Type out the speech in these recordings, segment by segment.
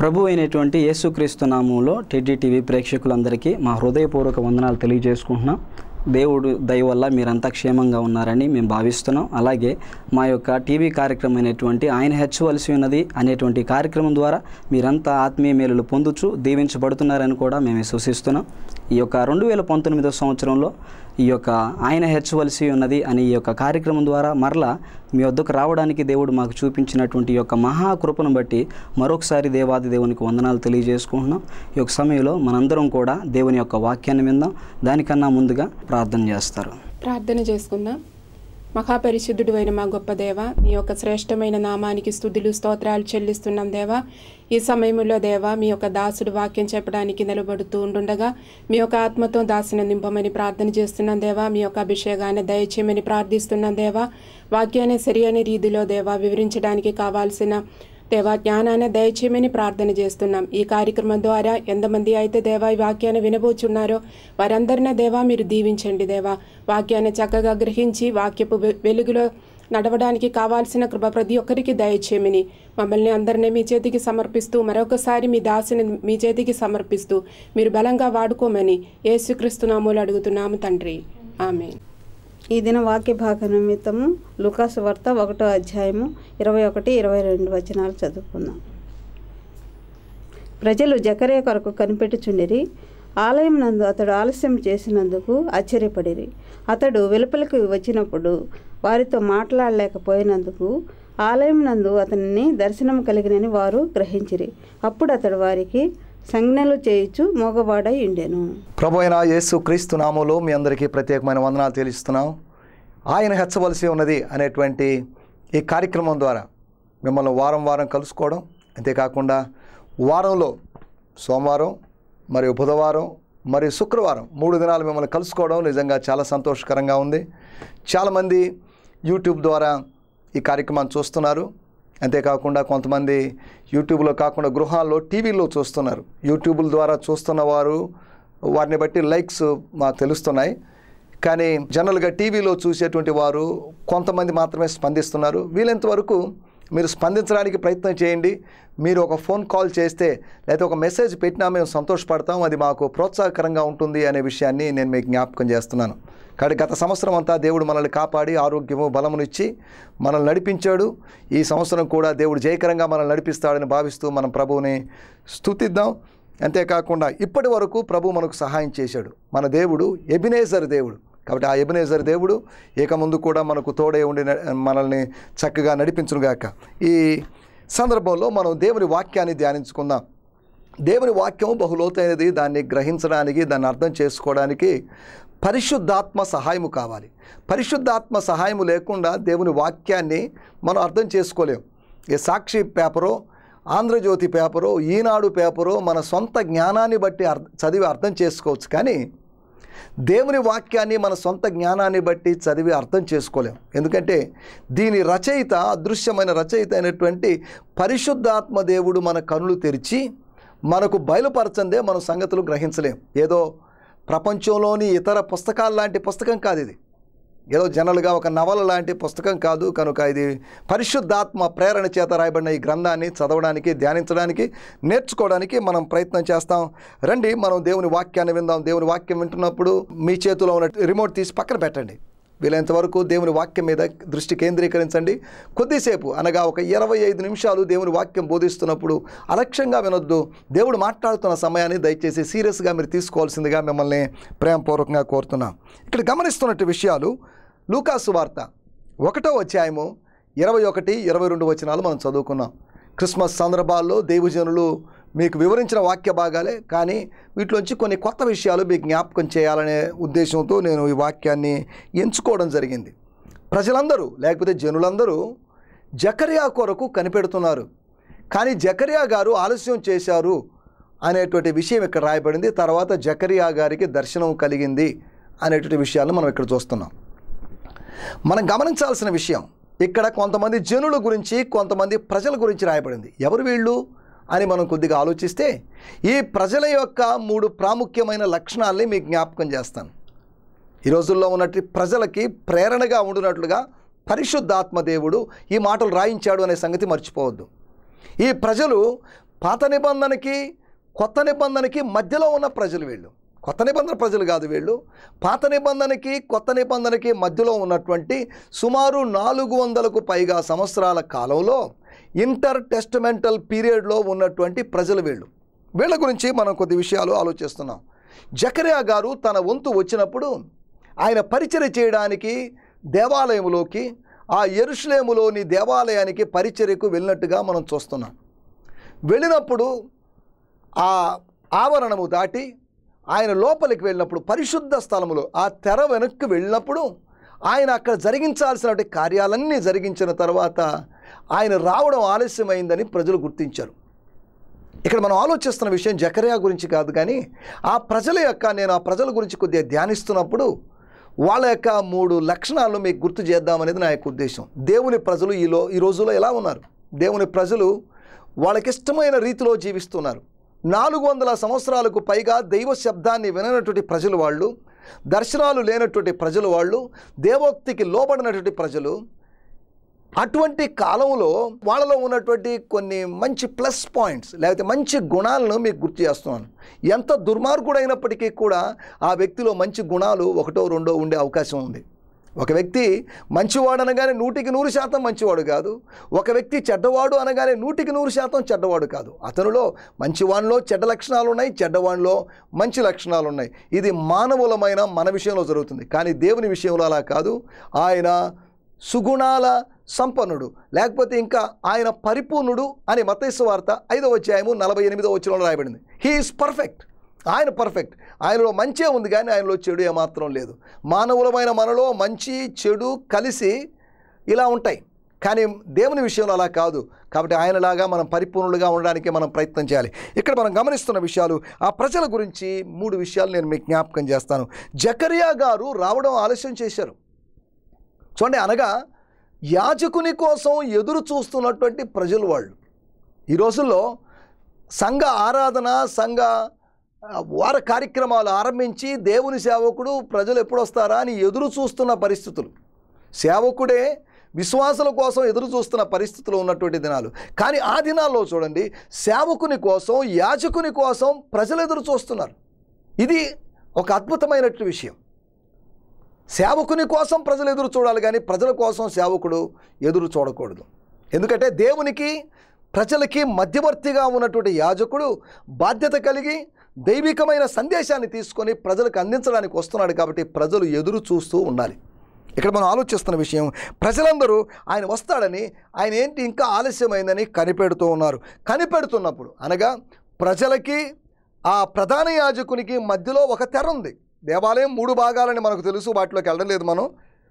ప్రభు అయినటువంటి యేసుక్రీస్తు నామంలో టెడ్డీ టీవీ ప్రేక్షకులందరికీ మా హృదయపూర్వక వందనాలు తెలియజేసుకుంటున్నాం దేవుడు దయ వల్ల మీరంతా క్షేమంగా ఉన్నారని మేము భావిస్తున్నాం అలాగే మా యొక్క టీవీ కార్యక్రమం అయినటువంటి ఆయన హెచ్చవలసి ఉన్నది అనేటువంటి కార్యక్రమం ద్వారా మీరంతా ఆత్మీయ మేలులు పొందుచు దీవించబడుతున్నారని కూడా మేము విశ్వసిస్తున్నాం ఈ యొక్క రెండు వేల పంతొమ్మిదో సంవత్సరంలో ఈ యొక్క ఆయన హెచ్చవలసి ఉన్నది అనే ఈ యొక్క కార్యక్రమం ద్వారా మరలా మీ వద్దకు రావడానికి దేవుడు మాకు చూపించినటువంటి ఈ యొక్క మహాకృపను బట్టి మరొకసారి దేవాది దేవునికి వందనాలు తెలియజేసుకుంటున్నాం ఈ యొక్క సమయంలో మనందరం కూడా దేవుని యొక్క వాక్యాన్ని విందాం దానికన్నా ముందుగా ప్రార్థన చేస్తారు ప్రార్థన చేసుకుందాం మహాపరిశుద్ధుడు అయిన మా గొప్ప దేవ మీ యొక్క శ్రేష్టమైన నామానికి స్థుతులు స్తోత్రాలు చెల్లిస్తున్నాం దేవా ఈ సమయంలో దేవా మీ యొక్క దాసుడు వాక్యం చెప్పడానికి నిలబడుతూ ఉండుండగా మీ యొక్క ఆత్మతో దాసిన నింపమని ప్రార్థన చేస్తున్నాం దేవా మీ యొక్క అభిషేకాన్ని దయచేయమని ప్రార్థిస్తున్నాం దేవా వాక్యాన్ని సరియైన రీతిలో దేవా వివరించడానికి కావాల్సిన దేవా జ్ఞానాన్ని దయచేయమని ప్రార్థన చేస్తున్నాం ఈ కార్యక్రమం ద్వారా ఎంతమంది అయితే దేవా ఈ వాక్యాన్ని వినబోచున్నారో వారందరినీ దేవా మీరు దీవించండి దేవా వాక్యాన్ని చక్కగా గ్రహించి వాక్యపు వె- వెలుగులో నడవడానికి కావాల్సిన కృప ప్రతి ఒక్కరికి దయచేయమని మమ్మల్ని అందరినీ మీ చేతికి సమర్పిస్తూ మరొకసారి మీ దాసిని మీ చేతికి సమర్పిస్తూ మీరు బలంగా వాడుకోమని యేసుక్రీస్తు నామూలు అడుగుతున్నాము తండ్రి ఆమె ఈ దిన వాక్య భాగ నిమిత్తము లుకాసు వార్త ఒకటో అధ్యాయము ఇరవై ఒకటి ఇరవై రెండు వచనాలు చదువుకుందాం ప్రజలు జకరే కొరకు కనిపెట్టుచుండిరి ఆలయం నందు అతడు ఆలస్యం చేసినందుకు ఆశ్చర్యపడిరి అతడు వెలుపలికి వచ్చినప్పుడు వారితో మాట్లాడలేకపోయినందుకు ఆలయం నందు అతనిని దర్శనం కలిగినని వారు గ్రహించిరి అప్పుడు అతడు వారికి సంజ్ఞలు చేయుచు మోగవాడై ఉండెను ప్రభు అయిన యేసు క్రీస్తు నామంలో మీ అందరికీ ప్రత్యేకమైన వందనాలు తెలుస్తున్నాం ఆయన హెచ్చవలసి ఉన్నది అనేటువంటి ఈ కార్యక్రమం ద్వారా మిమ్మల్ని వారం వారం కలుసుకోవడం అంతేకాకుండా వారంలో సోమవారం మరియు బుధవారం మరియు శుక్రవారం మూడు దినాలు మిమ్మల్ని కలుసుకోవడం నిజంగా చాలా సంతోషకరంగా ఉంది చాలామంది యూట్యూబ్ ద్వారా ఈ కార్యక్రమాన్ని చూస్తున్నారు అంతేకాకుండా కొంతమంది యూట్యూబ్లో కాకుండా గృహాల్లో టీవీలో చూస్తున్నారు యూట్యూబ్ల ద్వారా చూస్తున్న వారు వారిని బట్టి లైక్స్ మాకు తెలుస్తున్నాయి కానీ జనరల్గా టీవీలో చూసేటువంటి వారు కొంతమంది మాత్రమే స్పందిస్తున్నారు వీలైనంత వరకు మీరు స్పందించడానికి ప్రయత్నం చేయండి మీరు ఒక ఫోన్ కాల్ చేస్తే లేదా ఒక మెసేజ్ పెట్టినా మేము సంతోషపడతాం అది మాకు ప్రోత్సాహకరంగా ఉంటుంది అనే విషయాన్ని నేను మీకు జ్ఞాపకం చేస్తున్నాను కాబట్టి గత సంవత్సరం అంతా దేవుడు మనల్ని కాపాడి ఆరోగ్యము బలమునిచ్చి మనల్ని నడిపించాడు ఈ సంవత్సరం కూడా దేవుడు జయకరంగా మనల్ని నడిపిస్తాడని భావిస్తూ మనం ప్రభువుని స్తుతిద్దాం అంతేకాకుండా ఇప్పటి వరకు ప్రభు మనకు సహాయం చేశాడు మన దేవుడు ఎబినేజర్ దేవుడు కాబట్టి ఆ ఎబినేజర్ దేవుడు ఇక ముందు కూడా మనకు తోడే ఉండి న- మనల్ని చక్కగా నడిపించునుగాక ఈ సందర్భంలో మనం దేవుని వాక్యాన్ని ధ్యానించుకుందాం దేవుని వాక్యం బహులోతైనది దాన్ని గ్రహించడానికి దాన్ని అర్థం చేసుకోవడానికి పరిశుద్ధాత్మ సహాయము కావాలి పరిశుద్ధాత్మ సహాయము లేకుండా దేవుని వాక్యాన్ని మనం అర్థం చేసుకోలేం ఈ సాక్షి పేపరో ఆంధ్రజ్యోతి పేపరో ఈనాడు పేపరో మన సొంత జ్ఞానాన్ని బట్టి అర్థ చదివి అర్థం చేసుకోవచ్చు కానీ దేవుని వాక్యాన్ని మన సొంత జ్ఞానాన్ని బట్టి చదివి అర్థం చేసుకోలేం ఎందుకంటే దీని రచయిత అదృశ్యమైన రచయిత అయినటువంటి పరిశుద్ధాత్మ దేవుడు మన కనులు తెరిచి మనకు బయలుపరచందే మన సంగతులు గ్రహించలేం ఏదో ప్రపంచంలోని ఇతర పుస్తకాల లాంటి పుస్తకం కాదు ఇది ఏదో జనరల్గా ఒక నవల లాంటి పుస్తకం కాదు కనుక ఇది పరిశుద్ధాత్మ ప్రేరణ చేత రాయబడిన ఈ గ్రంథాన్ని చదవడానికి ధ్యానించడానికి నేర్చుకోవడానికి మనం ప్రయత్నం చేస్తాం రండి మనం దేవుని వాక్యాన్ని విందాం దేవుని వాక్యం వింటున్నప్పుడు మీ చేతిలో ఉన్న రిమోట్ తీసి పక్కన పెట్టండి వీలైనంత వరకు దేవుని వాక్యం మీద దృష్టి కేంద్రీకరించండి కొద్దిసేపు అనగా ఒక ఇరవై ఐదు నిమిషాలు దేవుని వాక్యం బోధిస్తున్నప్పుడు అలక్ష్యంగా వినొద్దు దేవుడు మాట్లాడుతున్న సమయాన్ని దయచేసి సీరియస్గా మీరు తీసుకోవాల్సిందిగా మిమ్మల్ని ప్రేమపూర్వకంగా కోరుతున్నాం ఇక్కడ గమనిస్తున్నట్టు విషయాలు లూకాసు వార్త ఒకటో అధ్యాయము ఇరవై ఒకటి ఇరవై రెండు వచనాలు మనం చదువుకున్నాం క్రిస్మస్ సందర్భాల్లో దేవజనులు మీకు వివరించిన వాక్య భాగాలే కానీ వీటిలోంచి కొన్ని కొత్త విషయాలు మీకు జ్ఞాపకం చేయాలనే ఉద్దేశంతో నేను ఈ వాక్యాన్ని ఎంచుకోవడం జరిగింది ప్రజలందరూ లేకపోతే జనులందరూ జకరియా కొరకు కనిపెడుతున్నారు కానీ జకరియా గారు ఆలస్యం చేశారు అనేటువంటి విషయం ఇక్కడ రాయబడింది తర్వాత జకరియా గారికి దర్శనం కలిగింది అనేటువంటి విషయాలను మనం ఇక్కడ చూస్తున్నాం మనం గమనించాల్సిన విషయం ఇక్కడ కొంతమంది జనుల గురించి కొంతమంది ప్రజల గురించి రాయబడింది ఎవరు వీళ్ళు అని మనం కొద్దిగా ఆలోచిస్తే ఈ ప్రజల యొక్క మూడు ప్రాముఖ్యమైన లక్షణాలని మీకు జ్ఞాపకం చేస్తాను ఈ రోజుల్లో ఉన్నట్టు ప్రజలకి ప్రేరణగా ఉండునట్లుగా పరిశుద్ధాత్మ దేవుడు ఈ మాటలు రాయించాడు అనే సంగతి మర్చిపోవద్దు ఈ ప్రజలు పాత నిబంధనకి కొత్త నిబంధనకి మధ్యలో ఉన్న ప్రజలు వీళ్ళు కొత్త నిబంధన ప్రజలు కాదు వీళ్ళు పాత నిబంధనకి కొత్త నిబంధనకి మధ్యలో ఉన్నటువంటి సుమారు నాలుగు వందలకు పైగా సంవత్సరాల కాలంలో ఇంటర్ టెస్టమెంటల్ పీరియడ్లో ఉన్నటువంటి ప్రజలు వీళ్ళు వీళ్ళ గురించి మనం కొద్ది విషయాలు ఆలోచిస్తున్నాం జకరియా గారు తన వంతు వచ్చినప్పుడు ఆయన పరిచర్య చేయడానికి దేవాలయంలోకి ఆ ఎరుషులేములోని దేవాలయానికి పరిచర్యకు వెళ్ళినట్టుగా మనం చూస్తున్నాం వెళ్ళినప్పుడు ఆ ఆవరణము దాటి ఆయన లోపలికి వెళ్ళినప్పుడు పరిశుద్ధ స్థలములో ఆ తెర వెనక్కి వెళ్ళినప్పుడు ఆయన అక్కడ జరిగించాల్సినటువంటి కార్యాలన్నీ జరిగించిన తర్వాత ఆయన రావడం ఆలస్యమైందని ప్రజలు గుర్తించారు ఇక్కడ మనం ఆలోచిస్తున్న విషయం జకరియా గురించి కాదు కానీ ఆ ప్రజల యొక్క నేను ఆ ప్రజల గురించి కొద్దిగా ధ్యానిస్తున్నప్పుడు వాళ్ళ యొక్క మూడు లక్షణాలను మీకు గుర్తు చేద్దామనేది నా యొక్క ఉద్దేశం దేవుని ప్రజలు ఈలో ఈ రోజుల్లో ఎలా ఉన్నారు దేవుని ప్రజలు వాళ్ళకి ఇష్టమైన రీతిలో జీవిస్తున్నారు నాలుగు వందల సంవత్సరాలకు పైగా దైవ శబ్దాన్ని విననటువంటి ప్రజలు వాళ్ళు దర్శనాలు లేనటువంటి ప్రజలు వాళ్ళు దేవోక్తికి లోబడినటువంటి ప్రజలు అటువంటి కాలంలో వాళ్ళలో ఉన్నటువంటి కొన్ని మంచి ప్లస్ పాయింట్స్ లేకపోతే మంచి గుణాలను మీకు గుర్తు చేస్తున్నాను ఎంత దుర్మార్గుడైనప్పటికీ కూడా ఆ వ్యక్తిలో మంచి గుణాలు ఒకటో రెండో ఉండే అవకాశం ఉంది ఒక వ్యక్తి మంచివాడు అనగానే నూటికి నూరు శాతం మంచివాడు కాదు ఒక వ్యక్తి చెడ్డవాడు అనగానే నూటికి నూరు శాతం చెడ్డవాడు కాదు అతనిలో మంచివానిలో చెడ్డ లక్షణాలు ఉన్నాయి చెడ్డవానిలో మంచి లక్షణాలు ఉన్నాయి ఇది మానవులమైన మన విషయంలో జరుగుతుంది కానీ దేవుని విషయంలో అలా కాదు ఆయన సుగుణాల సంపన్నుడు లేకపోతే ఇంకా ఆయన పరిపూర్ణుడు అని మతైసు వార్త ఐదవ అధ్యాయము నలభై ఎనిమిదో వచ్చిన రాయబడింది హీఈస్ పర్ఫెక్ట్ ఆయన పర్ఫెక్ట్ ఆయనలో మంచే ఉంది కానీ ఆయనలో చెడు ఏమాత్రం లేదు మానవులమైన మనలో మంచి చెడు కలిసి ఇలా ఉంటాయి కానీ దేవుని విషయంలో అలా కాదు కాబట్టి ఆయనలాగా మనం పరిపూర్ణులుగా ఉండడానికి మనం ప్రయత్నం చేయాలి ఇక్కడ మనం గమనిస్తున్న విషయాలు ఆ ప్రజల గురించి మూడు విషయాలు నేను మీకు జ్ఞాపకం చేస్తాను జకరియా గారు రావడం ఆలస్యం చేశారు చూడండి అనగా యాజకుని కోసం ఎదురు చూస్తున్నటువంటి ప్రజలు వాళ్ళు ఈ రోజుల్లో సంఘ ఆరాధన సంఘ ఆ, వార కార్యక్రమాలు ఆరంభించి దేవుని సేవకుడు ప్రజలు ఎప్పుడు వస్తారా అని ఎదురు చూస్తున్న పరిస్థితులు సేవకుడే విశ్వాసుల కోసం ఎదురు చూస్తున్న పరిస్థితులు ఉన్నటువంటి దినాలు కానీ ఆ దినాల్లో చూడండి సేవకుని కోసం యాజకుని కోసం ప్రజలు ఎదురు చూస్తున్నారు ఇది ఒక అద్భుతమైనటువంటి విషయం సేవకుని కోసం ప్రజలు ఎదురు చూడాలి కానీ ప్రజల కోసం సేవకుడు ఎదురు చూడకూడదు ఎందుకంటే దేవునికి ప్రజలకి మధ్యవర్తిగా ఉన్నటువంటి యాజకుడు బాధ్యత కలిగి దైవికమైన సందేశాన్ని తీసుకొని ప్రజలకు అందించడానికి వస్తున్నాడు కాబట్టి ప్రజలు ఎదురు చూస్తూ ఉండాలి ఇక్కడ మనం ఆలోచిస్తున్న విషయం ప్రజలందరూ ఆయన వస్తాడని ఆయన ఏంటి ఇంకా ఆలస్యమైందని కనిపెడుతూ ఉన్నారు కనిపెడుతున్నప్పుడు అనగా ప్రజలకి ఆ ప్రధాన యాజకునికి మధ్యలో ఒక తెర ఉంది దేవాలయం మూడు భాగాలని మనకు తెలుసు వాటిలోకి వెళ్ళడం లేదు మనం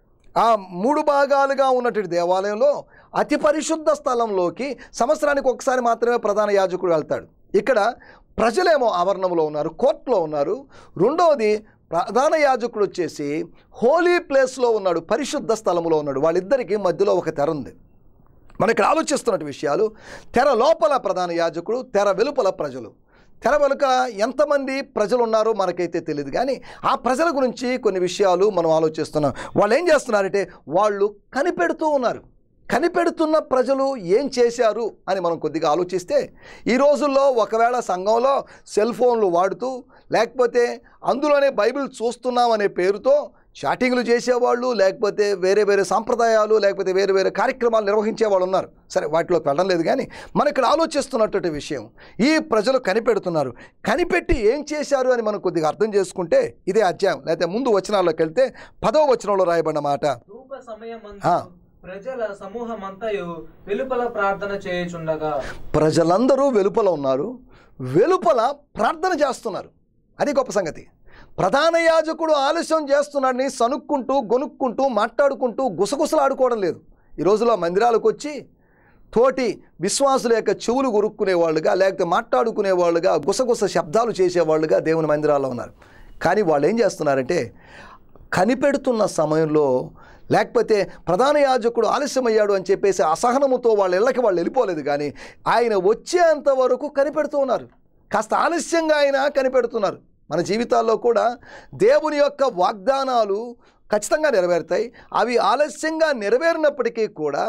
ఆ మూడు భాగాలుగా ఉన్నటువంటి దేవాలయంలో అతి పరిశుద్ధ స్థలంలోకి సంవత్సరానికి ఒకసారి మాత్రమే ప్రధాన యాజకుడు వెళ్తాడు ఇక్కడ ప్రజలేమో ఆవరణంలో ఉన్నారు కోర్టులో ఉన్నారు రెండవది ప్రధాన యాజకుడు వచ్చేసి హోలీ ప్లేస్లో ఉన్నాడు పరిశుద్ధ స్థలంలో ఉన్నాడు వాళ్ళిద్దరికీ మధ్యలో ఒక తెర ఉంది మనం ఇక్కడ ఆలోచిస్తున్నటువంటి విషయాలు తెర లోపల ప్రధాన యాజకుడు తెర వెలుపల ప్రజలు తెర వెనుక ఎంతమంది ప్రజలు ఉన్నారో మనకైతే తెలియదు కానీ ఆ ప్రజల గురించి కొన్ని విషయాలు మనం ఆలోచిస్తున్నాం వాళ్ళు ఏం చేస్తున్నారంటే వాళ్ళు కనిపెడుతూ ఉన్నారు కనిపెడుతున్న ప్రజలు ఏం చేశారు అని మనం కొద్దిగా ఆలోచిస్తే ఈ రోజుల్లో ఒకవేళ సంఘంలో సెల్ ఫోన్లు వాడుతూ లేకపోతే అందులోనే బైబిల్ చూస్తున్నాం అనే పేరుతో చాటింగ్లు చేసేవాళ్ళు లేకపోతే వేరే వేరే సాంప్రదాయాలు లేకపోతే వేరే వేరే కార్యక్రమాలు నిర్వహించే వాళ్ళు ఉన్నారు సరే వాటిలోకి వెళ్ళడం లేదు కానీ మనం ఇక్కడ ఆలోచిస్తున్నటువంటి విషయం ఈ ప్రజలు కనిపెడుతున్నారు కనిపెట్టి ఏం చేశారు అని మనం కొద్దిగా అర్థం చేసుకుంటే ఇదే అధ్యాయం లేకపోతే ముందు వచనాల్లోకి వెళ్తే పదవ వచనంలో రాయబడిన మాట ధూప సమయమందు ఆ. ప్రజల సమూహమంతయు వెలుపల ప్రార్థన చేయుచుండగా ప్రజలందరూ వెలుపల ఉన్నారు వెలుపల ప్రార్థన చేస్తున్నారు అది గొప్ప సంగతి ప్రధాన యాజకుడు ఆలస్యం చేస్తున్నాడని సనుక్కుంటూ గొనుక్కుంటూ మాట్లాడుకుంటూ గుసగుసలాడుకోవడం లేదు ఈ రోజులో మందిరాలకు వచ్చి తోటి విశ్వాసుల యొక్క చెవులు కొరుక్కునేవాళ్ళుగా లేకపోతే మాట్లాడుకునేవాళ్ళుగా గుసగుస శబ్దాలు చేసేవాళ్ళుగా దేవుని మందిరాల్లో ఉన్నారు కానీ వాళ్ళు ఏం చేస్తున్నారంటే కనిపెడుతున్న సమయంలో లేకపోతే ప్రధాన యాజకుడు ఆలస్యమయ్యాడు అని చెప్పేసి అసహనముతో వాళ్ళ ఇళ్ళకి వాళ్ళు వెళ్ళిపోలేదు కానీ ఆయన వచ్చేంత వరకు కనిపెడుతూ ఉన్నారు కాస్త ఆలస్యంగా ఆయన కనిపెడుతున్నారు మన జీవితాల్లో కూడా దేవుని యొక్క వాగ్దానాలు ఖచ్చితంగా నెరవేరుతాయి అవి ఆలస్యంగా నెరవేరినప్పటికీ కూడా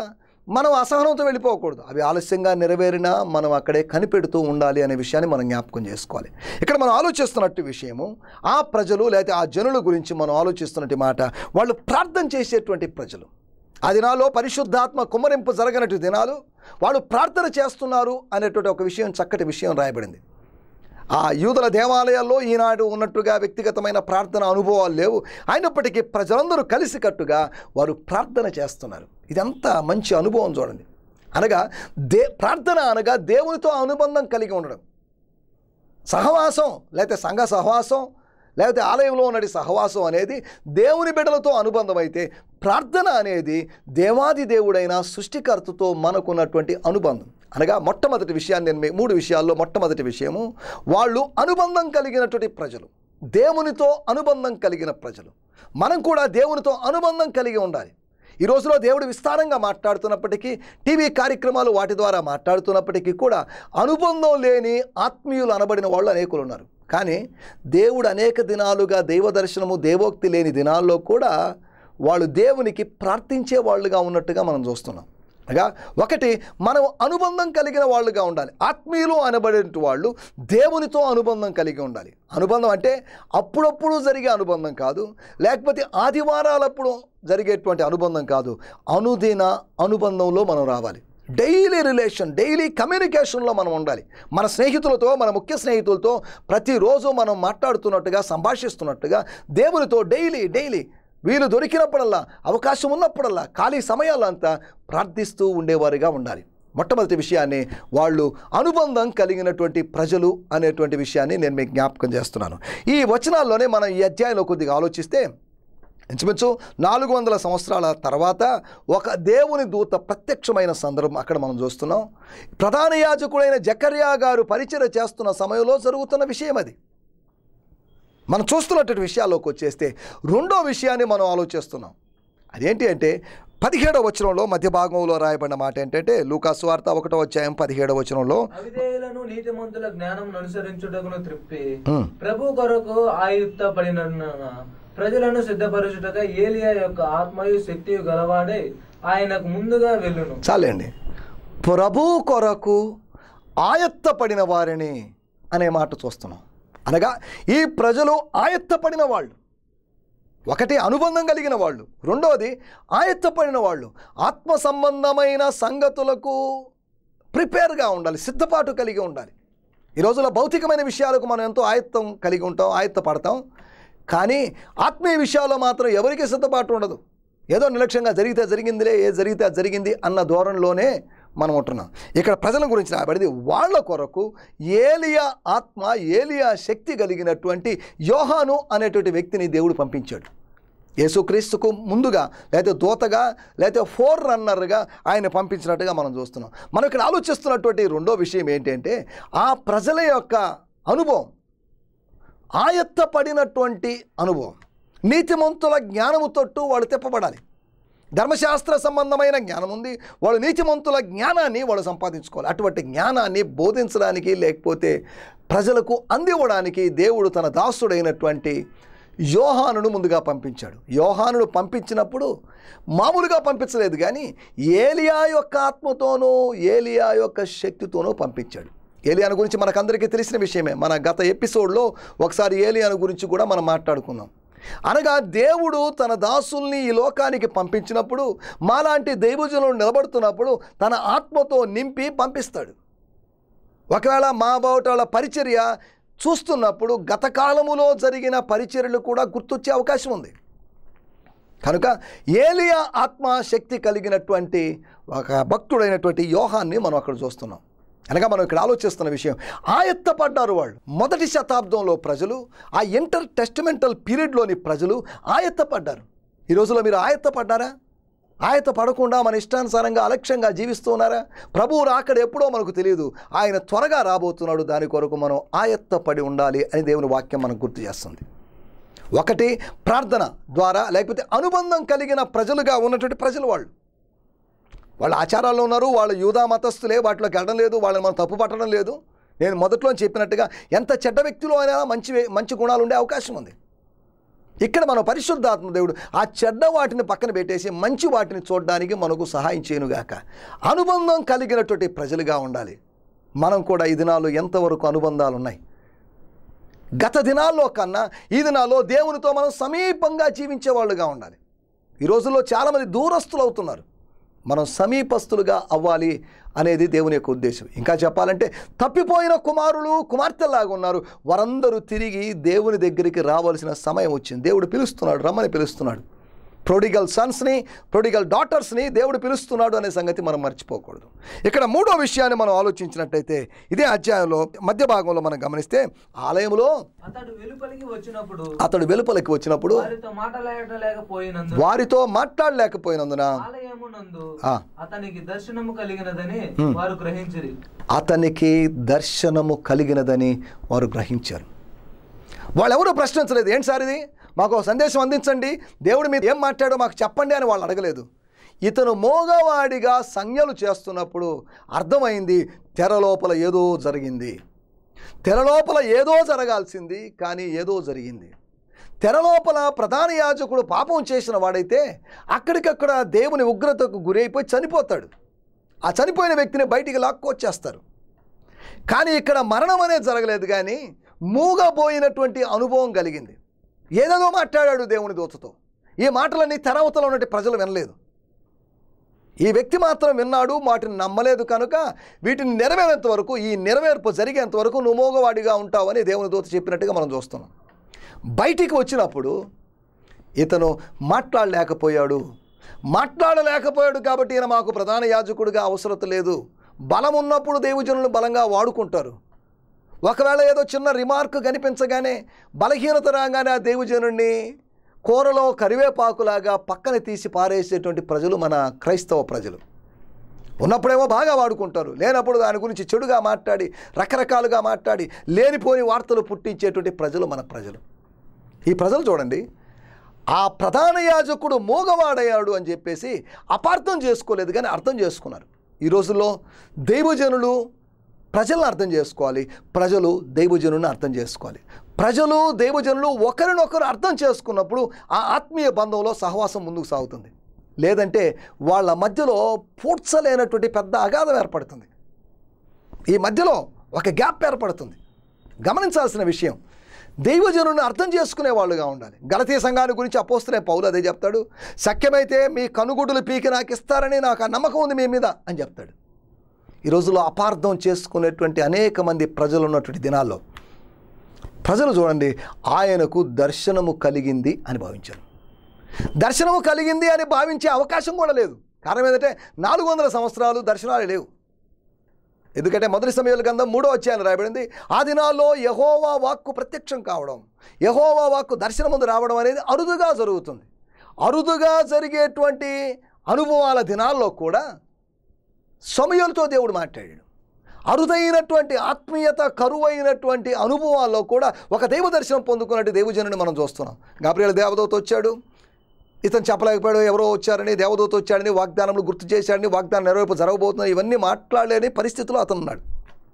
మనం అసహనంతో వెళ్ళిపోకూడదు అవి ఆలస్యంగా నెరవేరినా మనం అక్కడే కనిపెడుతూ ఉండాలి అనే విషయాన్ని మనం జ్ఞాపకం చేసుకోవాలి ఇక్కడ మనం ఆలోచిస్తున్నట్టు విషయము ఆ ప్రజలు లేకపోతే ఆ జనుల గురించి మనం ఆలోచిస్తున్నట్టు మాట వాళ్ళు ప్రార్థన చేసేటువంటి ప్రజలు ఆ దినాల్లో పరిశుద్ధాత్మ కుమ్మరింపు జరగనట్టు దినాలు వాళ్ళు ప్రార్థన చేస్తున్నారు అనేటువంటి ఒక విషయం చక్కటి విషయం రాయబడింది ఆ యూదుల దేవాలయాల్లో ఈనాడు ఉన్నట్టుగా వ్యక్తిగతమైన ప్రార్థన అనుభవాలు లేవు అయినప్పటికీ ప్రజలందరూ కలిసికట్టుగా వారు ప్రార్థన చేస్తున్నారు ఇదంతా మంచి అనుభవం చూడండి అనగా దే ప్రార్థన అనగా దేవునితో అనుబంధం కలిగి ఉండడం సహవాసం లేకపోతే సంఘ సహవాసం లేకపోతే ఆలయంలో ఉన్నటి సహవాసం అనేది దేవుని బిడ్డలతో అనుబంధం అయితే ప్రార్థన అనేది దేవాది దేవుడైన సృష్టికర్తతో మనకున్నటువంటి అనుబంధం అనగా మొట్టమొదటి విషయాన్ని నేను మీ- మూడు విషయాల్లో మొట్టమొదటి విషయము వాళ్ళు అనుబంధం కలిగినటువంటి ప్రజలు దేవునితో అనుబంధం కలిగిన ప్రజలు మనం కూడా దేవునితో అనుబంధం కలిగి ఉండాలి ఈ రోజులో దేవుడు విస్తారంగా మాట్లాడుతున్నప్పటికీ టీవీ కార్యక్రమాలు వాటి ద్వారా మాట్లాడుతున్నప్పటికీ కూడా అనుబంధం లేని ఆత్మీయులు అనబడిన వాళ్ళు అనేకులు ఉన్నారు కానీ దేవుడు అనేక దినాలుగా దైవ దర్శనము దేవోక్తి లేని దినాల్లో కూడా వాళ్ళు దేవునికి ప్రార్థించే వాళ్ళుగా ఉన్నట్టుగా మనం చూస్తున్నాం అనగా ఒకటి మనం అనుబంధం కలిగిన వాళ్ళుగా ఉండాలి ఆత్మీయులు అనబడే వాళ్ళు దేవునితో అనుబంధం కలిగి ఉండాలి అనుబంధం అంటే అప్పుడప్పుడు జరిగే అనుబంధం కాదు లేకపోతే ఆదివారాలప్పుడు జరిగేటువంటి అనుబంధం కాదు అనుదిన అనుబంధంలో మనం రావాలి డైలీ రిలేషన్ డైలీ కమ్యూనికేషన్లో మనం ఉండాలి మన స్నేహితులతో మన ముఖ్య స్నేహితులతో ప్రతిరోజు మనం మాట్లాడుతున్నట్టుగా సంభాషిస్తున్నట్టుగా దేవునితో డైలీ డైలీ వీలు దొరికినప్పుడల్లా అవకాశం ఉన్నప్పుడల్లా ఖాళీ సమయాలంతా ప్రార్థిస్తూ ఉండేవారుగా ఉండాలి మొట్టమొదటి విషయాన్ని వాళ్ళు అనుబంధం కలిగినటువంటి ప్రజలు అనేటువంటి విషయాన్ని నేను మీకు జ్ఞాపకం చేస్తున్నాను ఈ వచనాల్లోనే మనం ఈ అధ్యాయంలో కొద్దిగా ఆలోచిస్తే ఇంచుమించు నాలుగు వందల సంవత్సరాల తర్వాత ఒక దేవుని దూత ప్రత్యక్షమైన సందర్భం అక్కడ మనం చూస్తున్నాం ప్రధాన యాజకుడైన జకర్యా గారు పరిచయం చేస్తున్న సమయంలో జరుగుతున్న విషయం అది మనం చూస్తున్నటువంటి విషయాల్లోకి వచ్చేస్తే రెండో విషయాన్ని మనం ఆలోచిస్తున్నాం అదేంటి అంటే పదిహేడవ వచనంలో మధ్య భాగంలో రాయబడిన మాట ఏంటంటే లూకాసు వార్త ఒకటో అధ్యాయం పదిహేడవ వచనంలో అవిధేయులను నీతిమంతుల జ్ఞానం అనుసరించుటకును త్రిప్పి ఉమ్, ప్రభు కొరకు ఆయుక్త పడిన ప్రజలను సిద్ధపరచుటగా ఏలియా యొక్క ఆత్మయు శక్తియు గలవాడే ఆయనకు ముందుగా వెళ్ళును చాలండి ప్రభు కొరకు ఆయత్తపడిన వారిని అనే మాట చూస్తున్నాం అనగా ఈ ప్రజలు ఆయత్తపడిన వాళ్ళు ఒకటి అనుబంధం కలిగిన వాళ్ళు రెండవది ఆయత్తపడిన వాళ్ళు ఆత్మ సంబంధమైన సంగతులకు ప్రిపేర్గా ఉండాలి సిద్ధపాటు కలిగి ఉండాలి ఈ రోజుల్లో భౌతికమైన విషయాలకు మనం ఎంతో ఆయత్తం కలిగి ఉంటాం ఆయత్తపడతాం కానీ ఆత్మీయ విషయాల్లో మాత్రం ఎవరికీ సిద్ధపాటు ఉండదు ఏదో నిర్లక్ష్యంగా జరిగితే జరిగిందిలే ఏ జరిగితే అది జరిగింది అన్న ధోరణిలోనే మనం ఉంటున్నాం ఇక్కడ ప్రజల గురించి రాబడింది వాళ్ళ కొరకు ఏలియా ఆత్మ ఏలియా శక్తి కలిగినటువంటి యోహాను అనేటువంటి వ్యక్తిని దేవుడు పంపించాడు యేసుక్రీస్తుకు ముందుగా లేకపోతే దూతగా లేకపోతే ఫోర్ రన్నర్గా ఆయన పంపించినట్టుగా మనం చూస్తున్నాం మనం ఇక్కడ ఆలోచిస్తున్నటువంటి రెండో విషయం ఏంటంటే ఆ ప్రజల యొక్క అనుభవం ఆయత్తపడినటువంటి అనుభవం నీతిమంతుల జ్ఞానము తొట్టు వాళ్ళు తిప్పబడాలి ధర్మశాస్త్ర సంబంధమైన జ్ఞానం ఉంది వాళ్ళు నీతిమంతుల జ్ఞానాన్ని వాళ్ళు సంపాదించుకోవాలి అటువంటి జ్ఞానాన్ని బోధించడానికి లేకపోతే ప్రజలకు అందివ్వడానికి దేవుడు తన దాసుడైనటువంటి యోహానును ముందుగా పంపించాడు యోహానును పంపించినప్పుడు మామూలుగా పంపించలేదు కానీ ఏలియా యొక్క ఆత్మతోనూ ఏలియా యొక్క శక్తితోనూ పంపించాడు ఏలియాను గురించి మనకందరికీ తెలిసిన విషయమే మన గత ఎపిసోడ్లో ఒకసారి ఏలియాను గురించి కూడా మనం మాట్లాడుకున్నాం అనగా దేవుడు తన దాసుల్ని ఈ లోకానికి పంపించినప్పుడు మాలాంటి దైవజనులు నిలబడుతున్నప్పుడు తన ఆత్మతో నింపి పంపిస్తాడు ఒకవేళ మా బావుటాల పరిచర్య చూస్తున్నప్పుడు గత కాలములో జరిగిన పరిచర్యలు కూడా గుర్తొచ్చే అవకాశం ఉంది కనుక ఏలియా ఆత్మ శక్తి కలిగినటువంటి ఒక భక్తుడైనటువంటి యోహాన్ని మనం అక్కడ చూస్తున్నాం అనగా మనం ఇక్కడ ఆలోచిస్తున్న విషయం ఆయత్తపడ్డారు వాళ్ళు మొదటి శతాబ్దంలో ప్రజలు ఆ ఇంటర్ టెస్టిమెంటల్ పీరియడ్లోని ప్రజలు ఆయత్తపడ్డారు ఈ రోజులో మీరు ఆయత్తపడ్డారా ఆయత పడకుండా మన ఇష్టానుసారంగా అలక్ష్యంగా జీవిస్తూ ఉన్నారా ప్రభువు రాకడ ఎప్పుడో మనకు తెలియదు ఆయన త్వరగా రాబోతున్నాడు దాని కొరకు మనం ఆయత్తపడి ఉండాలి అని దేవుని వాక్యం మనకు గుర్తు చేస్తుంది ఒకటి ప్రార్థన ద్వారా లేకపోతే అనుబంధం కలిగిన ప్రజలుగా ఉన్నటువంటి ప్రజలు వాళ్ళు వాళ్ళ ఆచారాల్లో ఉన్నారు వాళ్ళు యూదా మతస్థులే వాటిలోకి వెళ్ళడం లేదు వాళ్ళని మనం తప్పు పట్టడం లేదు నేను మొదట్లో చెప్పినట్టుగా ఎంత చెడ్డ వ్యక్తిలో అయినా మంచి వే- మంచి గుణాలు ఉండే అవకాశం ఉంది ఇక్కడ మన పరిశుద్ధాత్మ దేవుడు ఆ చెడ్డ వాటిని పక్కన పెట్టేసి మంచి వాటిని చూడడానికి మనకు సహాయం చేయనుగాక అనుబంధం కలిగినటువంటి ప్రజలుగా ఉండాలి మనం కూడా ఈ దినాల్లో ఎంతవరకు అనుబంధాలు ఉన్నాయి గత దినాల్లో కన్నా ఈ దినాల్లో దేవునితో మనం సమీపంగా జీవించే వాళ్ళుగా ఉండాలి ఈ రోజుల్లో చాలామంది దూరస్తులు అవుతున్నారు మనం సమీపస్తులుగా అవ్వాలి అనేది దేవుని యొక్క ఉద్దేశం ఇంకా చెప్పాలంటే తప్పిపోయిన కుమారులు కుమార్తెలాగా ఉన్నారు వారందరూ తిరిగి దేవుని దగ్గరికి రావాల్సిన సమయం వచ్చింది దేవుడు పిలుస్తున్నాడు రమ్మని పిలుస్తున్నాడు ప్రొడిగల్ సన్స్ని ప్రొడిగల్ డాటర్స్ని దేవుడు పిలుస్తున్నాడు అనే సంగతి మనం మర్చిపోకూడదు ఇక్కడ మూడో విషయాన్ని మనం ఆలోచించినట్టయితే ఇదే అధ్యాయంలో మధ్య భాగంలో మనం గమనిస్తే ఆలయంలో అతడు వెలుపలికి వచ్చినప్పుడు అతడు వెలుపలికి వచ్చినప్పుడు వారితో మాట్లాడలేకపోయినందు వారితో మాట్లాడలేకపోయినందున ఆలయమునందు ఆ. అతనికి దర్శనము కలిగినదని వారు గ్రహించిరి అతనికి దర్శనము కలిగినదని వారు గ్రహించారు వాళ్ళెవరూ ప్రశ్నించలేదు ఏంటి సార్ ఇది మాకు ఒక సందేశం అందించండి దేవుడు మీరు ఏం మాట్లాడో మాకు చెప్పండి అని వాళ్ళు అడగలేదు ఇతను మోగవాడిగా సంజ్ఞలు చేస్తున్నప్పుడు అర్థమైంది తెర లోపల ఏదో జరిగింది తెర లోపల ఏదో జరగాల్సింది కానీ ఏదో జరిగింది తెర లోపల ప్రధాన యాజకుడు పాపం చేసిన వాడైతే అక్కడికక్కడ దేవుని ఉగ్రతకు గురైపోయి చనిపోతాడు ఆ చనిపోయిన వ్యక్తిని బయటికి లాక్కొచ్చేస్తారు కానీ ఇక్కడ మరణం అనేది జరగలేదు కానీ మూగబోయినటువంటి అనుభవం కలిగింది ఏదేదో మాట్లాడాడు దేవుని దూతతో ఈ మాటలన్నీ తెరవతలో ఉన్నట్టు ప్రజలు వినలేదు ఈ వ్యక్తి మాత్రం విన్నాడు వాటిని నమ్మలేదు కనుక వీటిని నెరవేరేంత వరకు ఈ నెరవేర్పు జరిగేంత వరకు నువ్వు మోగవాడిగా ఉంటావని దేవుని దూత చెప్పినట్టుగా మనం చూస్తున్నాం బయటికి వచ్చినప్పుడు ఇతను మాట్లాడలేకపోయాడు మాట్లాడలేకపోయాడు కాబట్టి ఈయన మాకు ప్రధాన యాజకుడిగా అవసరం లేదు బలం ఉన్నప్పుడు దేవుజనులు బలంగా వాడుకుంటారు ఒకవేళ ఏదో చిన్న రిమార్క్ కనిపించగానే బలహీనత రాగానే ఆ దేవుజనుడిని కూరలో కరివేపాకులాగా పక్కన తీసి పారేసేటువంటి ప్రజలు మన క్రైస్తవ ప్రజలు ఉన్నప్పుడేమో బాగా వాడుకుంటారు లేనప్పుడు దాని గురించి చెడుగా మాట్లాడి రకరకాలుగా మాట్లాడి లేనిపోని వార్తలు పుట్టించేటువంటి ప్రజలు మన ప్రజలు ఈ ప్రజలు చూడండి ఆ ప్రధాన యాజకుడు మూగవాడయ్యాడు అని చెప్పేసి అపార్థం చేసుకోలేదు కానీ అర్థం చేసుకున్నారు ఈ రోజుల్లో దైవజనులు ప్రజలను అర్థం చేసుకోవాలి ప్రజలు దైవజనులను అర్థం చేసుకోవాలి ప్రజలు దైవజనులు ఒకరినొకరు అర్థం చేసుకున్నప్పుడు ఆ ఆత్మీయ బంధంలో సహవాసం ముందుకు సాగుతుంది లేదంటే వాళ్ళ మధ్యలో పూడ్చలేనటువంటి పెద్ద అగాధం ఏర్పడుతుంది ఈ మధ్యలో ఒక గ్యాప్ ఏర్పడుతుంది గమనించాల్సిన విషయం దైవజనుని అర్థం చేసుకునే వాళ్ళుగా ఉండాలి గలతీయ సంఘాన్ని గురించి అపోస్తునే పౌలు అదే చెప్తాడు సఖ్యమైతే మీ కనుగుడ్డులు పీకి నాకు ఇస్తారని నాకు ఆ నమ్మకం ఉంది మీ మీద అని చెప్తాడు ఈ రోజుల్లో అపార్థం చేసుకునేటువంటి అనేక మంది ప్రజలు ఉన్నటువంటి దినాల్లో ప్రజలు చూడండి ఆయనకు దర్శనము కలిగింది అని భావించారు దర్శనము కలిగింది అని భావించే అవకాశం కూడా లేదు కారణం ఏంటంటే నాలుగు వందల సంవత్సరాలు దర్శనాలు లేవు ఎందుకంటే మొదటి సమయాల గంధం మూడో అధ్యాయం రాయబడింది ఆ దినాల్లో యహోవా వాక్కు ప్రత్యక్షం కావడం యహోవా వాక్కు దర్శనం ముందు రావడం అనేది అరుదుగా జరుగుతుంది అరుదుగా జరిగేటువంటి అనుభవాల దినాల్లో కూడా సమయాలతో దేవుడు మాట్లాడాడు అరుదైనటువంటి ఆత్మీయత కరువైనటువంటి అనుభవాల్లో కూడా ఒక దైవ దర్శనం పొందుకున్నట్టు దేవజనుని మనం చూస్తున్నాం గాబ్రియల్ దేవదూత వచ్చాడు ఇతను చెప్పలేకపోయాడు ఎవరో వచ్చారని దేవదూత వచ్చాడని వాగ్దానములు గుర్తు చేశాడని వాగ్దానం నెరవేర్పు జరగబోతుంది ఇవన్నీ మాట్లాడలేని పరిస్థితిలో అతను ఉన్నాడు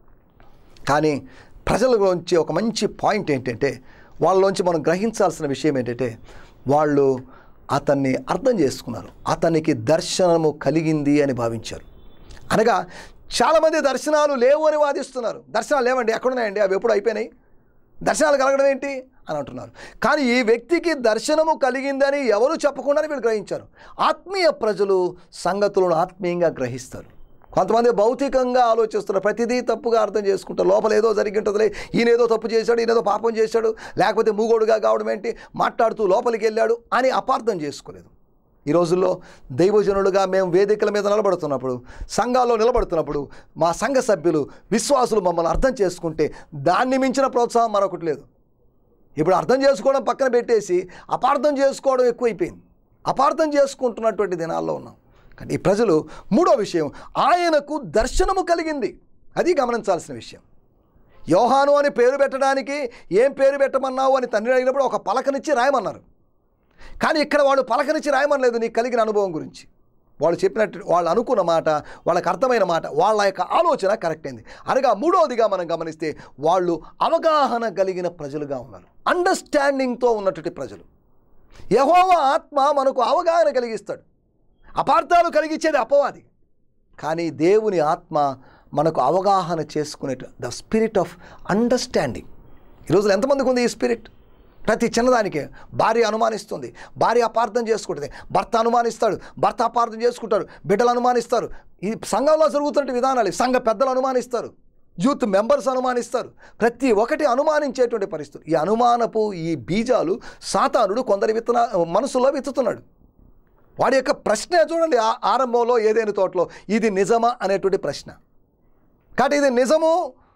కానీ ప్రజలలోంచి ఒక మంచి పాయింట్ ఏంటంటే వాళ్ళలోంచి మనం గ్రహించాల్సిన విషయం ఏంటంటే వాళ్ళు అతన్ని అర్థం చేసుకున్నారు అతనికి దర్శనము కలిగింది అని భావించారు అనగా చాలామంది దర్శనాలు లేవు అని వాదిస్తున్నారు దర్శనాలు లేవండి ఎక్కడున్నాయండి అవి ఎప్పుడు అయిపోయినాయి దర్శనాలు కలగడం ఏంటి అని అంటున్నారు కానీ ఈ వ్యక్తికి దర్శనము కలిగిందని ఎవరు చెప్పకుండానే వీళ్ళు గ్రహించారు ఆత్మీయ ప్రజలు సంగతులను ఆత్మీయంగా గ్రహిస్తారు కొంతమంది భౌతికంగా ఆలోచిస్తున్నారు ప్రతిదీ తప్పుగా అర్థం చేసుకుంటారు లోపల ఏదో జరిగి ఉంటుందిలే ఈయన ఏదో తప్పు చేశాడు ఈయన ఏదో పాపం చేశాడు లేకపోతే మూగోడుగా కావడం ఏంటి మాట్లాడుతూ లోపలికి వెళ్ళాడు అని అపార్థం చేసుకోలేదు ఈ రోజుల్లో దైవజనులుగా మేము వేదికల మీద నిలబడుతున్నప్పుడు సంఘాల్లో నిలబడుతున్నప్పుడు మా సంఘ సభ్యులు విశ్వాసులు మమ్మల్ని అర్థం చేసుకుంటే దాన్ని మించిన ప్రోత్సాహం మరొకటి లేదు ఇప్పుడు అర్థం చేసుకోవడం పక్కన పెట్టేసి అపార్థం చేసుకోవడం ఎక్కువైపోయింది అపార్థం చేసుకుంటున్నటువంటి దినాల్లో ఉన్నాం కానీ ఈ ప్రజలు మూడో విషయం ఆయనకు దర్శనము కలిగింది అది గమనించాల్సిన విషయం యోహాను అని పేరు పెట్టడానికి ఏం పేరు పెట్టమన్నావు అని తండ్రి అడిగినప్పుడు ఒక పలకనిచ్చి రాయమన్నారు కానీ ఇక్కడ వాళ్ళు పలకరించి రాయమనలేదు నీకు కలిగిన అనుభవం గురించి వాళ్ళు చెప్పినట్టు వాళ్ళు అనుకున్న మాట వాళ్ళకి అర్థమైన మాట వాళ్ళ యొక్క ఆలోచన కరెక్ట్ అయింది అనగా మూడవదిగా మనం గమనిస్తే వాళ్ళు అవగాహన కలిగిన ప్రజలుగా ఉన్నారు అండర్స్టాండింగ్తో ఉన్నటువంటి ప్రజలు యహోవ ఆత్మ మనకు అవగాహన కలిగిస్తాడు అపార్థాలు కలిగించేది అపవాది కానీ దేవుని ఆత్మ మనకు అవగాహన చేసుకునే ద స్పిరిట్ ఆఫ్ అండర్స్టాండింగ్ ఈరోజు ఎంతమందికి ఉంది ఈ స్పిరిట్ ప్రతి చిన్నదానికే భార్య అనుమానిస్తుంది భార్య అపార్థం చేసుకుంటుంది భర్త అనుమానిస్తాడు భర్త అపార్థం చేసుకుంటారు బిడ్డలు అనుమానిస్తారు ఈ సంఘంలో జరుగుతున్న విధానాలు సంఘ పెద్దలు అనుమానిస్తారు యూత్ మెంబర్స్ అనుమానిస్తారు ప్రతి ఒక్కటి అనుమానించేటువంటి పరిస్థితి ఈ అనుమానపు ఈ బీజాలు సాతానుడు కొందరి విత్తన మనసులో విత్తుతున్నాడు వాడి యొక్క ప్రశ్నే చూడండి ఆ ఆరంభంలో ఏదైనా తోటలో ఇది నిజమా అనేటువంటి ప్రశ్న కాబట్టి ఇది నిజము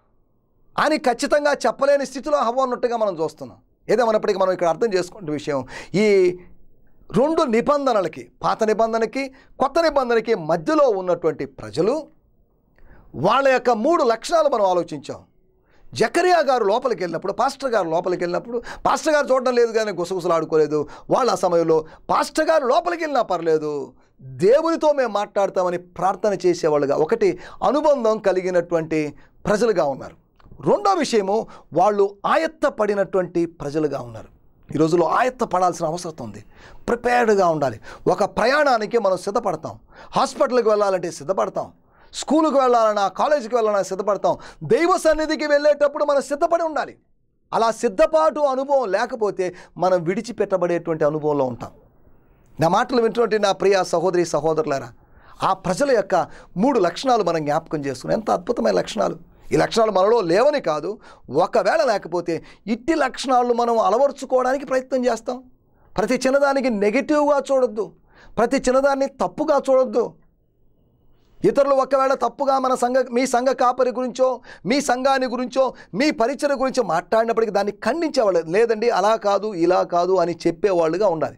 అని ఖచ్చితంగా చెప్పలేని స్థితిలో హవ్వ ఉన్నట్టుగా మనం చూస్తున్నాం ఏదేమన్నప్పటికీ మనం ఇక్కడ అర్థం చేసుకునే విషయం ఈ రెండు నిబంధనలకి పాత నిబంధనకి కొత్త నిబంధనకి మధ్యలో ఉన్నటువంటి ప్రజలు వాళ్ళ యొక్క మూడు లక్షణాలు మనం ఆలోచించాం జకరియా గారు లోపలికి వెళ్ళినప్పుడు పాస్టర్ గారు లోపలికి వెళ్ళినప్పుడు పాస్టర్ గారు చూడడం లేదు కానీ గుసగుసలు ఆడుకోలేదు వాళ్ళ ఆ సమయంలో పాస్టర్ గారు లోపలికి వెళ్ళినా పర్లేదు దేవునితో మేము మాట్లాడతామని ప్రార్థన చేసేవాళ్ళుగా ఒకటి అనుబంధం కలిగినటువంటి ప్రజలుగా ఉన్నారు రెండో విషయము వాళ్ళు ఆయత్త పడినటువంటి ప్రజలుగా ఉన్నారు ఈ రోజుల్లో ఆయత్త పడాల్సిన అవసరం ఉంది ప్రిపేర్డ్గా ఉండాలి ఒక ప్రయాణానికి మనం సిద్ధపడతాం హాస్పిటల్కి వెళ్ళాలంటే సిద్ధపడతాం స్కూలుకి వెళ్ళాలన్నా కాలేజీకి వెళ్ళాలన్నా సిద్ధపడతాం దైవ సన్నిధికి వెళ్ళేటప్పుడు మనం సిద్ధపడి ఉండాలి అలా సిద్ధపాటు అనుభవం లేకపోతే మనం విడిచిపెట్టబడేటువంటి అనుభవంలో ఉంటాం నా మాటలు వింటున్నటువంటి నా ప్రియ సహోదరి సహోదరులారా ఆ ప్రజల యొక్క మూడు లక్షణాలు మనం జ్ఞాపకం చేసుకున్నాం ఎంత అద్భుతమైన లక్షణాలు ఈ లక్షణాలు మనలో లేవని కాదు ఒకవేళ లేకపోతే ఇట్టి లక్షణాలను మనం అలవర్చుకోవడానికి ప్రయత్నం చేస్తాం ప్రతి చిన్నదానికి నెగిటివ్గా చూడొద్దు ప్రతి చిన్నదాన్ని తప్పుగా చూడొద్దు ఇతరులు ఒకవేళ తప్పుగా మన సంఘ మీ సంఘ కాపరి గురించో మీ సంఘాన్ని గురించో మీ పరిచయ గురించో మాట్లాడినప్పటికీ దాన్ని ఖండించేవాళ్ళు లేదండి అలా కాదు ఇలా కాదు అని చెప్పేవాళ్ళుగా ఉండాలి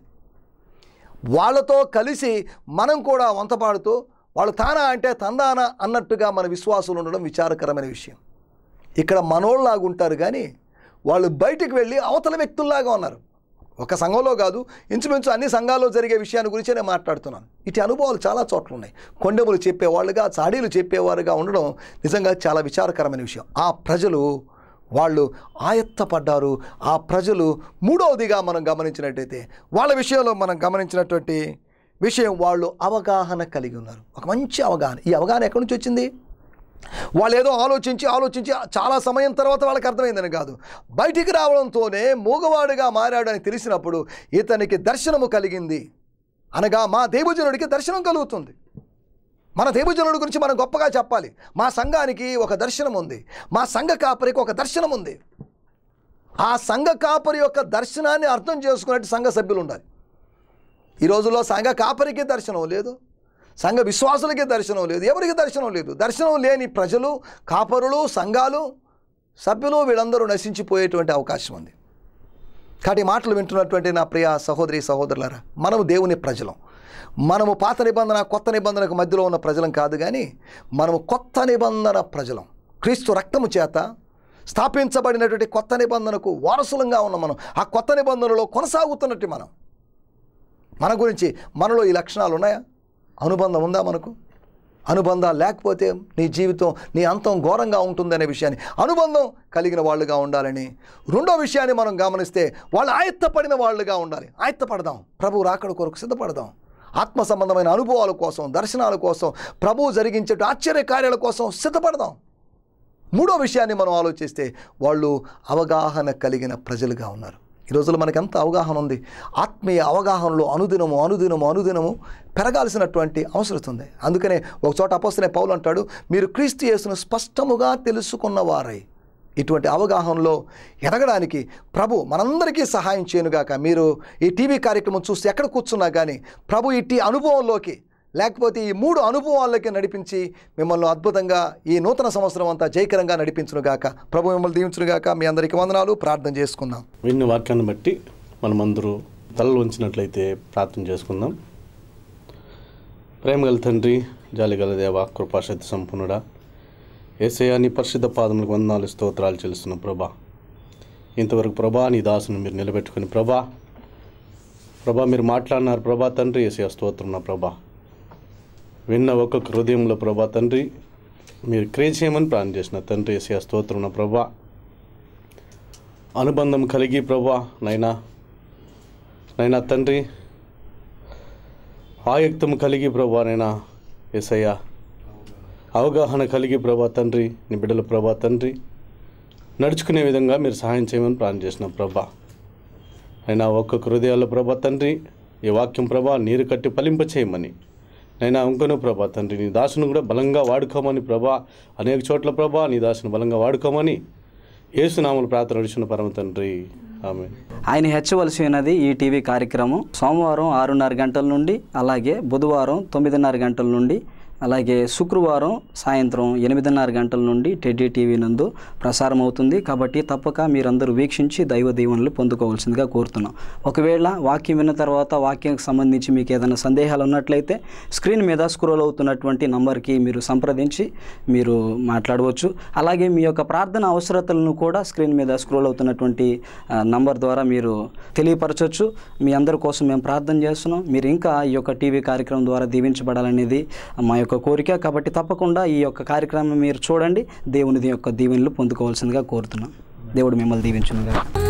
వాళ్ళతో కలిసి మనం కూడా వంతపాడుతూ వాళ్ళు తానా అంటే తందానా అన్నట్టుగా మన విశ్వాసులు ఉండడం విచారకరమైన విషయం ఇక్కడ మనోళ్ళలాగా ఉంటారు కానీ వాళ్ళు బయటికి వెళ్ళి అవతల వ్యక్తుల్లాగా ఉన్నారు ఒక సంఘంలో కాదు ఇంచుమించు అన్ని సంఘాల్లో జరిగే విషయాన్ని గురించే నేను మాట్లాడుతున్నాను ఇటు అనుభవాలు చాలా చోట్ల ఉన్నాయి కొండెములు చెప్పేవాళ్ళుగా చాడీలు చెప్పేవారుగా ఉండడం నిజంగా చాలా విచారకరమైన విషయం ఆ ప్రజలు వాళ్ళు ఆయత్తపడ్డారు ఆ ప్రజలు మూడవదిగా మనం గమనించినట్టయితే వాళ్ళ విషయంలో మనం గమనించినటువంటి విషయం వాళ్ళు అవగాహన కలిగి ఉన్నారు ఒక మంచి అవగాహన ఈ అవగాహన ఎక్కడి నుంచి వచ్చింది వాళ్ళు ఏదో ఆలోచించి ఆలోచించి చాలా సమయం తర్వాత వాళ్ళకి అర్థమైందని కాదు బయటికి రావడంతోనే మూగవాడుగా మారాడని తెలిసినప్పుడు ఇతనికి దర్శనము కలిగింది అనగా మా దేవజనుడికి దర్శనం కలుగుతుంది మన దేవజనుడి గురించి మనం గొప్పగా చెప్పాలి మా సంఘానికి ఒక దర్శనం ఉంది మా సంఘ కాపరికి ఒక దర్శనం ఉంది ఆ సంఘ కాపరి యొక్క దర్శనాన్ని అర్థం చేసుకున్నట్టు సంఘ సభ్యులు ఉండాలి ఈ రోజుల్లో సంఘ కాపరికి దర్శనం లేదు సంఘ విశ్వాసులకి దర్శనం లేదు ఎవరికి దర్శనం లేదు దర్శనం లేని ప్రజలు కాపరులు సంఘాలు సభ్యులు వీళ్ళందరూ నశించిపోయేటువంటి అవకాశం ఉంది కాబట్టి ఈ మాటలు వింటున్నటువంటి నా ప్రియ సహోదరి సహోదరులారా మనము దేవుని ప్రజలం మనము పాత నిబంధన కొత్త నిబంధనకు మధ్యలో ఉన్న ప్రజలం కాదు కానీ మనము కొత్త నిబంధన ప్రజలం క్రీస్తు రక్తము చేత స్థాపించబడినటువంటి కొత్త నిబంధనకు వారసులంగా ఉన్న మనం ఆ కొత్త నిబంధనలో కొనసాగుతున్నట్టు మనం మన గురించి మనలో ఈ లక్షణాలు ఉన్నాయా అనుబంధం ఉందా మనకు అనుబంధాలు లేకపోతే నీ జీవితం నీ అంతం ఘోరంగా ఉంటుందనే విషయాన్ని అనుబంధం కలిగిన వాళ్ళుగా ఉండాలని రెండో విషయాన్ని మనం గమనిస్తే వాళ్ళు ఆయత్తపడిన వాళ్ళుగా ఉండాలి ఆయత్తపడదాం ప్రభు రాకడ కొరకు సిద్ధపడదాం ఆత్మ సంబంధమైన అనుభవాల కోసం దర్శనాల కోసం ప్రభువు జరిగించే ఆశ్చర్య కార్యాల కోసం సిద్ధపడదాం మూడో విషయాన్ని మనం ఆలోచిస్తే వాళ్ళు అవగాహన కలిగిన ప్రజలుగా ఉన్నారు ఈ రోజుల్లో మనకి ఎంత అవగాహన ఉంది ఆత్మీయ అవగాహనలో అనుదినము అనుదినము అనుదినము పెరగాల్సినటువంటి అవసరం ఉంది అందుకనే ఒక చోట అపోస్తనే పౌలు అంటాడు మీరు క్రీస్తు యేసును స్పష్టముగా తెలుసుకున్నవారై ఇటువంటి అవగాహనలో ఎదగడానికి ప్రభు మనందరికీ సహాయం చేయనుగాక మీరు ఈ టీవీ కార్యక్రమం చూస్తే ఎక్కడ కూర్చున్నా కానీ ప్రభు ఇట్టి అనుభవంలోకి లేకపోతే ఈ మూడు అనుభవాల్లోకి నడిపించి మిమ్మల్ని అద్భుతంగా ఈ నూతన సంవత్సరం అంతా జయకరంగా నడిపించునుగాక ప్రభు మిమ్మల్ని దీవించునుగాక మీ అందరికీ వందనాలు ప్రార్థన చేసుకుందాం విన్న వాక్యాన్ని బట్టి మనమందరూ తలలు ఉంచినట్లయితే ప్రార్థన చేసుకుందాం ప్రేమగల తండ్రి జాలిగల దేవ కృపాశక్తి సంపన్నుడా ఏసయ్య నీ పరిశుద్ధ పాదములకు వందనాలు స్తోత్రాలు చెల్లిస్తున్న ప్రభా ఇంతవరకు ప్రభా నీ దాసును మీరు నిలబెట్టుకుని ప్రభా ప్రభా మీరు మాట్లాడినారు ప్రభా తండ్రి ఏసయ్య స్తోత్రం నా ప్రభా విన్న ఒక్కొక్క హృదయంలో ప్రభా తండ్రి మీరు క్రియ చేయమని ప్రార్థన చేసిన తండ్రి ఏసయ్య స్తోత్రం నా ప్రభా అనుబంధం కలిగి ప్రభా నైనా నైనా తండ్రి ఆయుక్తం కలిగి ప్రభా నైనా ఎసయ్య అవగాహన కలిగి ప్రభా తండ్రి నీ బిడ్డల ప్రభా తండ్రి నడుచుకునే విధంగా మీరు సహాయం చేయమని ప్రార్థన చేసిన ప్రభా అయినా ఒక్కొక్క హృదయాల్లో ప్రభా తండ్రి ఈ వాక్యం ప్రభా నీరు కట్టి ఫలింప చేయమని నైనా ఇంకను ప్రభా తండ్రి నీ దాసును కూడా బలంగా వాడుకోమని ప్రభా అనేక చోట్ల ప్రభా నీ దాసును బలంగా వాడుకోమని ఏసునామలు ప్రార్థన నడిచిన పరమ తండ్రి ఆమె ఆయన హెచ్చవలసి ఉన్నది ఈ టీవీ కార్యక్రమం సోమవారం ఆరున్నర గంటల నుండి అలాగే బుధవారం తొమ్మిదిన్నర గంటల నుండి అలాగే శుక్రవారం సాయంత్రం ఎనిమిదిన్నర గంటల నుండి టెడ్డీ టీవీ నందు ప్రసారం అవుతుంది కాబట్టి తప్పక మీరందరూ వీక్షించి దైవ దీవెనలు పొందుకోవాల్సిందిగా కోరుతున్నాం ఒకవేళ వాక్యం విన్న తర్వాత వాక్యానికి సంబంధించి మీకు ఏదైనా సందేహాలు ఉన్నట్లయితే స్క్రీన్ మీద స్క్రోల్ అవుతున్నటువంటి నంబర్కి మీరు సంప్రదించి మీరు మాట్లాడవచ్చు అలాగే మీ యొక్క ప్రార్థన అవసరతలను కూడా స్క్రీన్ మీద స్క్రోల్ అవుతున్నటువంటి ఆ, నంబర్ ద్వారా మీరు తెలియపరచవచ్చు మీ అందరి కోసం మేము ప్రార్థన చేస్తున్నాం మీరు ఇంకా ఈ యొక్క టీవీ కార్యక్రమం ద్వారా దీవించబడాలనేది మా యొక్క కోరిక కాబట్టి తప్పకుండా ఈ యొక్క కార్యక్రమం మీరు చూడండి దేవుని యొక్క దీవెనలు పొందుకోవాల్సిందిగా కోరుతున్నాం దేవుడు మిమ్మల్ని దీవించునుగా